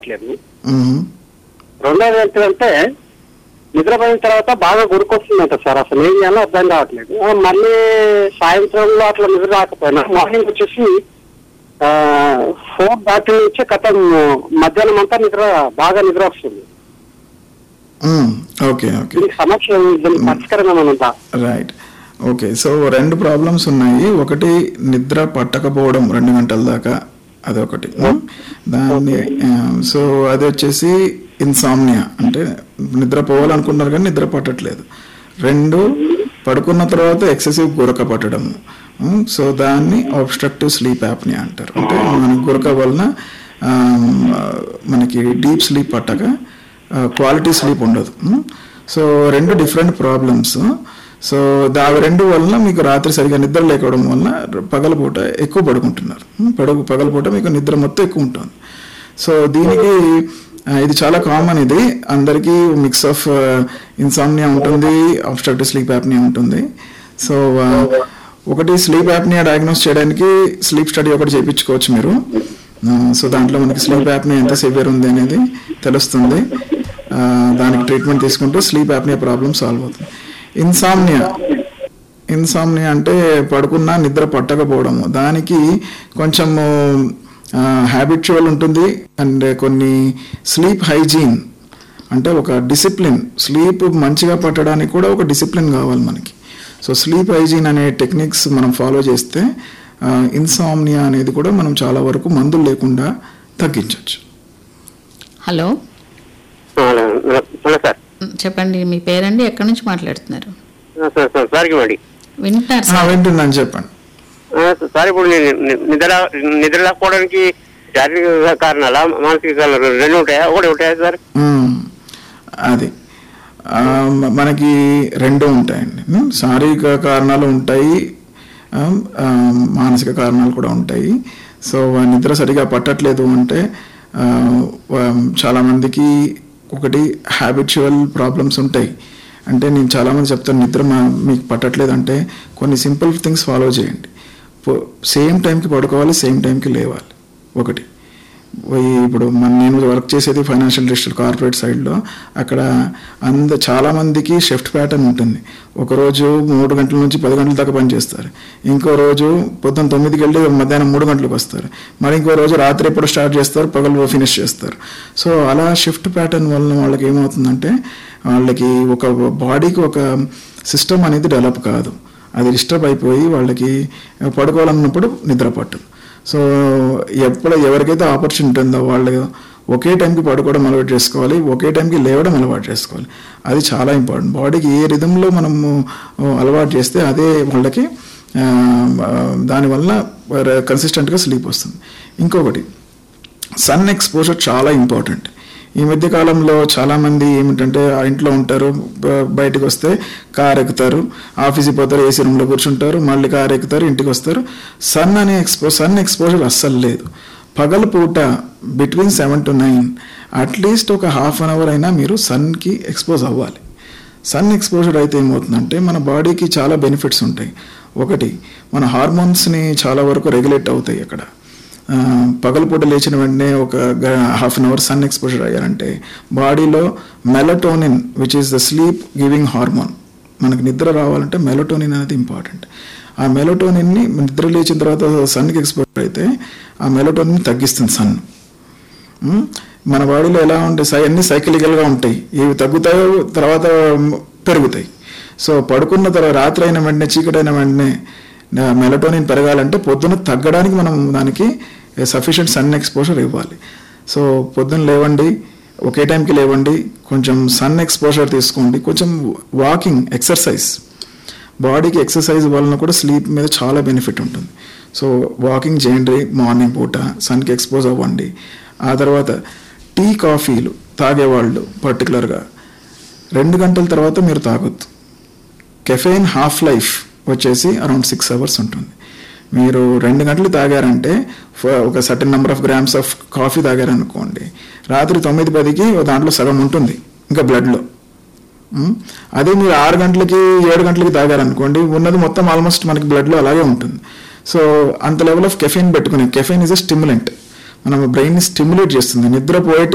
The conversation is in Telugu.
రావట్లేదు మ్మ్. రెండోది ఏంటంటే నిద్రపోయిన తర్వాత బాగా గురికొస్తుందంట సార్ అసలు ఏం చేయాలో అర్థం కావట్లేదు ఆ, మళ్ళీ సాయంత్రంలో అట్లా నిద్ర రాకపోయినా మార్నింగ్ వచ్చేసి ఫోర్ దాటి నుంచి కథం మధ్యాహ్నం అంతా నిద్ర బాగా నిద్ర వస్తుంది మ్మ్. ఓకే ఓకే దీనికి సమస్య ఏమి? దీనికి పరిష్కారం ఏమైనా ఉందా రైట్ ఓకే సో రెండు ప్రాబ్లమ్స్ ఉన్నాయి ఒకటి నిద్ర పట్టకపోవడం రెండు గంటల దాకా అదొకటి మ్మ్. దాన్ని ఆ, సో అది వచ్చేసి ఇన్సామ్నియా అంటే నిద్ర పోవాలనుకున్నారు కానీ నిద్ర పట్టట్లేదు రెండు పడుకున్న తర్వాత ఎక్సెసివ్ గురక పట్టడం మ్మ్. సో దాన్ని ఆబ్స్ట్రక్టివ్ స్లీప్ యాప్నియా అంటారు అంటే మన గురక వలన ఆ, మనకి డీప్ స్లీప్ పట్టక క్వాలిటీ స్లీప్ ఉండదు మ్మ్. సో రెండు డిఫరెంట్ ప్రాబ్లమ్స్ సో దా రెండు వలన మీకు రాత్రి సరిగా నిద్ర లేకపోవడం వలన పగలపూట ఎక్కువ పడుకుంటున్నారు మ్మ్. పడుకు పగలపూట మీకు నిద్ర మొత్తం ఎక్కువ ఉంటుంది సో దీనికి ఆ, ఇది చాలా కామన్ ఇది అందరికీ మిక్స్ ఆఫ్ ఇన్సామ్నియా ఉంటుంది ఆబ్స్ట్రక్టివ్ స్లీప్ యాప్నియా ఉంటుంది సో ఆ, ఒకటి స్లీప్ యాప్నియా డయాగ్నోస్ చేయడానికి స్లీప్ స్టడీ ఒకటి చేయించుకోవచ్చు మీరు ఆ, సో దాంట్లో మనకి స్లీప్ యాప్నియా ఎంత సివియర్ ఉంది అనేది తెలుస్తుంది ఆ, దానికి ట్రీట్మెంట్ తీసుకుంటే స్లీప్ యాప్నియా ప్రాబ్లమ్ సాల్వ్ అవుతుంది ఇన్సామ్నియా ఇన్సామ్నియా అంటే పడుకున్నా నిద్ర పట్టకపోవడము దానికి కొంచెము హ్యాబిచువల్ ఉంటుంది అండ్ కొన్ని స్లీప్ హైజీన్ అంటే ఒక డిసిప్లిన్ స్లీప్ మంచిగా పట్టడానికి కూడా ఒక డిసిప్లిన్ కావాలి మనకి సో స్లీప్ హైజీన్ అనే టెక్నిక్స్ మనం ఫాలో చేస్తే ఇన్సామ్నియా అనేది కూడా మనం చాలా వరకు మందులు లేకుండా తగ్గించవచ్చు హలో హలో సార్ మ్, చెప్పండి మీ పేరండి ఎక్కడి నుంచి మాట్లాడుతున్నారు సార్ సార్ సార్కి ఇవ్వండి వింటున్నారు ఆ, సార్ వింటున్నాను చెప్పండి ఆ, సార్ ఇప్పుడు నేను ని- నిద్ర నిద్ర లేకపోవడానికి శారీరక కారణాలా మానసిక కారణాలు రెండు ఉంటాయా ఒకటి ఉంటాయా సార్ మ్మ్. అది ఆ, మ- మనకి రెండు ఉంటాయండి మ్మ్. శారీరక కారణాలు ఉంటాయి ఆ, ఆ, మానసిక కారణాలు కూడా ఉంటాయి సో ఆ నిద్ర సరిగా పట్టట్లేదు అంటే ఆ, వా- చాలామందికి ఒకటి హ్యాబిచువల్ ప్రాబ్లమ్స్ ఉంటాయి అంటే నేను చాలామంది చెప్తాను నిద్ర మా- మీకు పట్టట్లేదు అంటే కొన్ని సింపుల్ థింగ్స్ ఫాలో చేయండి సేమ్ టైంకి పడుకోవాలి సేమ్ టైంకి లేవాలి ఒకటి ఈ ఇప్పుడు మన నేను వర్క్ చేసేది ఫైనాన్షియల్ డిస్ట్రిక్ట్ కార్పొరేట్ సైడ్లో అక్కడ అంద చాలా మందికి షిఫ్ట్ ప్యాటర్న్ ఉంటుంది ఒక రోజు మూడు గంటల నుంచి పది గంటల దాకా పనిచేస్తారు ఇంకో రోజు పొద్దున్న తొమ్మిదికి వెళ్ళి మధ్యాహ్నం మూడు గంటలకు వస్తారు మరి ఇంకో రోజు రాత్రి ఎప్పుడు స్టార్ట్ చేస్తారు పగలు ఫినిష్ చేస్తారు సో అలా షిఫ్ట్ ప్యాటర్న్ వలన వాళ్ళకి ఏమవుతుందంటే వాళ్ళకి ఒక బాడీకి ఒక సిస్టమ్ అనేది డెవలప్ కాదు అది డిస్టర్బ్ అయిపోయి వాళ్ళకి పడుకోవాలన్నప్పుడు నిద్ర పట్టదు సో ఎప్పుడు ఎవరికైతే ఆపర్చునిటీ ఉందో వాళ్ళు ఒకే టైంకి పడుకోవడం అలవాటు చేసుకోవాలి ఒకే టైంకి లేవడం అలవాటు చేసుకోవాలి అది చాలా ఇంపార్టెంట్ బాడీకి ఏ రిధంలో మనము అలవాటు చేస్తే అదే వాళ్ళకి ఆ, ఆ, దానివల్ల కన్సిస్టెంట్గా స్లీప్ వస్తుంది ఇంకొకటి సన్ ఎక్స్పోజర్ చాలా ఇంపార్టెంట్ ఈ మధ్య కాలంలో చాలా మంది ఏమిటంటే ఆ ఇంట్లో ఉంటారు బ- బయటకు వస్తే కార్ ఎక్కుతారు ఆఫీస్కి పోతారు ఏసీ రూమ్లో కూర్చుంటారు మళ్ళీ కార్ ఎక్కుతారు ఇంటికి వస్తారు సన్ అనే ఎక్స్పో సన్ ఎక్స్పోజర్ అస్సలు లేదు పగల పూట between seven to nine at least ఒక హాఫ్ అన్ అవర్ అయినా మీరు సన్కి ఎక్స్పోజ్ అవ్వాలి సన్ ఎక్స్పోజర్ అయితే ఏమవుతుందంటే మన బాడీకి చాలా బెనిఫిట్స్ ఉంటాయి ఒకటి మన హార్మోన్స్ని చాలా వరకు రెగ్యులేట్ అవుతాయి అక్కడ ఆ, పగలపూట లేచిన వెంటనే ఒక half an hour sun exposure అయ్యారంటే బాడీలో melatonin which is the sleep giving hormone మనకు నిద్ర రావాలంటే మెలటోనిన్ అనేది ఇంపార్టెంట్ ఆ మెలటోనిన్ని నిద్ర లేచిన తర్వాత సన్కి ఎక్స్పోజర్ అయితే ఆ మెలటోనిన్ తగ్గిస్తుంది సన్ మ్మ్? మన బాడీలో ఎలా ఉంటాయి సై అన్ని సైకిలికల్గా ఉంటాయి ఇవి తగ్గుతాయో తర్వాత పెరుగుతాయి సో పడుకున్న తర్వాత రాత్రి అయిన వెంటనే చీకటి అయిన వెంటనే మెలటోనిన్ పెరగాలంటే పొద్దున తగ్గడానికి మనం దానికి సఫిషియెంట్ సన్ ఎక్స్పోజర్ ఇవ్వాలి సో పొద్దున్న లేవండి ఒకే టైంకి లేవండి కొంచెం సన్ ఎక్స్పోజర్ తీసుకోండి కొంచెం వాకింగ్ ఎక్సర్సైజ్ బాడీకి ఎక్సర్సైజ్ వలన కూడా స్లీప్ మీద చాలా బెనిఫిట్ ఉంటుంది సో వాకింగ్ చేయండి మార్నింగ్ పూట సన్కి ఎక్స్పోజ్ అవ్వండి ఆ తర్వాత టీ కాఫీలు తాగేవాళ్ళు పర్టికులర్గా రెండు గంటల తర్వాత మీరు తాగొద్దు కెఫెయిన్ హాఫ్ లైఫ్ వచ్చేసి అరౌండ్ సిక్స్ అవర్స్ ఉంటుంది మీరు రెండు గంటలు తాగారంటే ఫ- ఒక certain number of grams of coffee తాగారనుకోండి రాత్రి తొమ్మిది పదికి దాంట్లో సగం ఉంటుంది ఇంకా బ్లడ్లో మ్? అదే మీరు ఆరు గంటలకి ఏడు గంటలకి తాగారనుకోండి ఉన్నది మొత్తం ఆల్మోస్ట్ మనకి బ్లడ్లో అలాగే ఉంటుంది సో అంత లెవెల్ ఆఫ్ కెఫెయిన్ పెట్టుకుని కెఫెయిన్ ఇస్ అ స్టిమ్యులెంట్ మన బ్రెయిన్ని స్టిమ్యులేట్ చేస్తుంది నిద్రపోయేటి